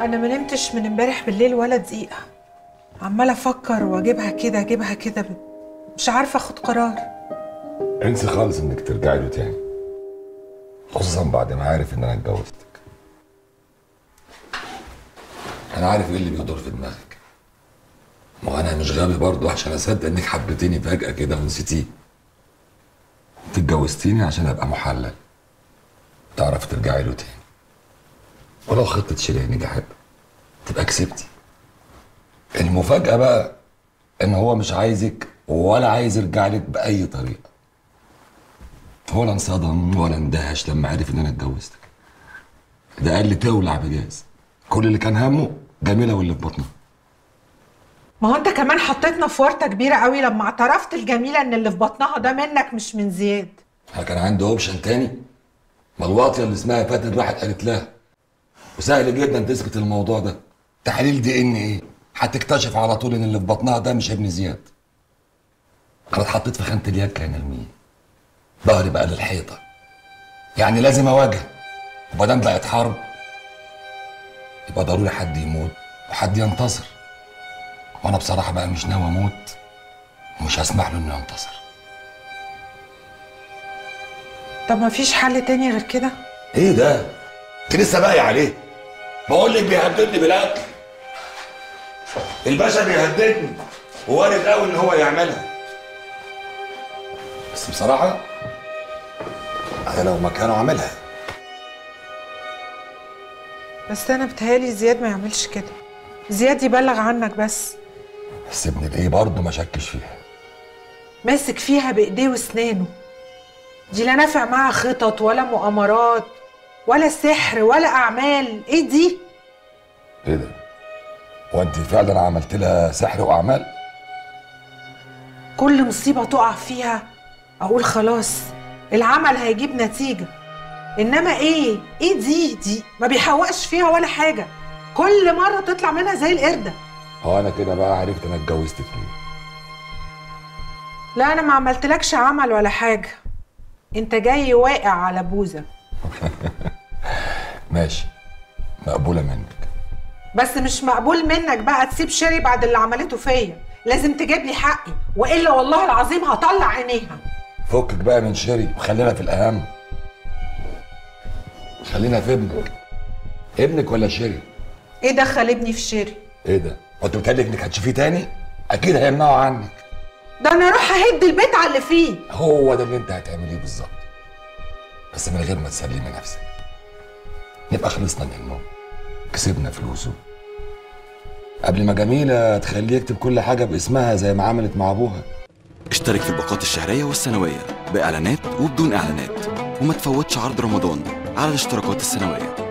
انا ما نمتش من امبارح بالليل ولا دقيقه عماله افكر واجيبها كده اجيبها كده مش عارفه اخد قرار انسي خالص انك ترجعي له تاني خصوصا بعد ما عارف ان انا اتجوزتك انا عارف ايه اللي بيدور في دماغك ما هو انا مش غبي برضه عشان اصدق انك حبيتيني فجأة كده ونسيتيه انت اتجوزتيني عشان ابقى محلل تعرفي ترجعي له تاني ولو خطة شيرين نجحت تبقى كسبتي المفاجأة بقى ان هو مش عايزك ولا عايز يرجع لك بأي طريقة ولا انصدم ولا اندهش لما عرف ان انا اتجوزتك ده قال لي تولع بجاز كل اللي كان همه جميلة واللي في بطنها ما هو انت كمان حطيتنا في ورطه كبيره قوي لما اعترفت الجميله ان اللي في بطنها ده منك مش من زياد هل كان عنده اوبشن تاني؟ ما الواطية اللي اسمها فاتن راحت قالت لها وسهل جدا تثبت الموضوع ده تحليل دي ان ايه هتكتشف على طول ان اللي في بطنها ده مش ابن زياد انا اتحطيت في خانة اليد كان لمين ظهري بقى للحيطة يعني لازم اواجه ومادام بقت حرب يبقى ضروري حد يموت وحد ينتصر وانا بصراحة بقى مش ناوي اموت ومش هسمح له انه ينتصر طب ما فيش حل تاني غير كده ايه ده؟ انت لسه باقي عليه بقول لك بيهددني بالاكل الباشا بيهددني ووارد قوي ان هو يعملها بس بصراحه انا لو مكانه عاملها بس انا بتهيالي زياد ما يعملش كده زياد يبلغ عنك بس بس ابن الايه برضه ما شكش فيها ماسك فيها بايديه واسنانه دي لا نافع معاها خطط ولا مؤامرات ولا سحر ولا اعمال ايه دي ايه ده؟ هو انت فعلا عملت لها سحر واعمال؟ كل مصيبه تقع فيها اقول خلاص العمل هيجيب نتيجه انما ايه ايه دي دي ما بيحوقش فيها ولا حاجه كل مره تطلع منها زي القرده هو انا كده بقى عرفت انا اتجوزتك ليه لا انا ما عملتلكش عمل ولا حاجه انت جاي واقع على بوزه ماشي مقبوله منك بس مش مقبول منك بقى تسيب شيري بعد اللي عملته فيا لازم تجيب لي حقي والا والله العظيم هطلع عينيها فكك بقى من شيري وخلينا في الاهم خلينا في ابنك ابنك ولا شيري ايه دخل ابني في شيري ايه ده وانت بتقلق انك هتشوفيه تاني اكيد هيمنعه عنك ده انا اروح اهد البيت على اللي فيه هو ده اللي انت هتعمليه بالظبط بس من غير ما تسلمي نفسك نبقى خلصنا منه كسبنا فلوسه قبل ما جميلة تخليه يكتب كل حاجة باسمها زي ما عملت مع أبوها اشترك في الباقات الشهرية والسنوية بإعلانات وبدون إعلانات وما تفوتش عرض رمضان على الاشتراكات السنوية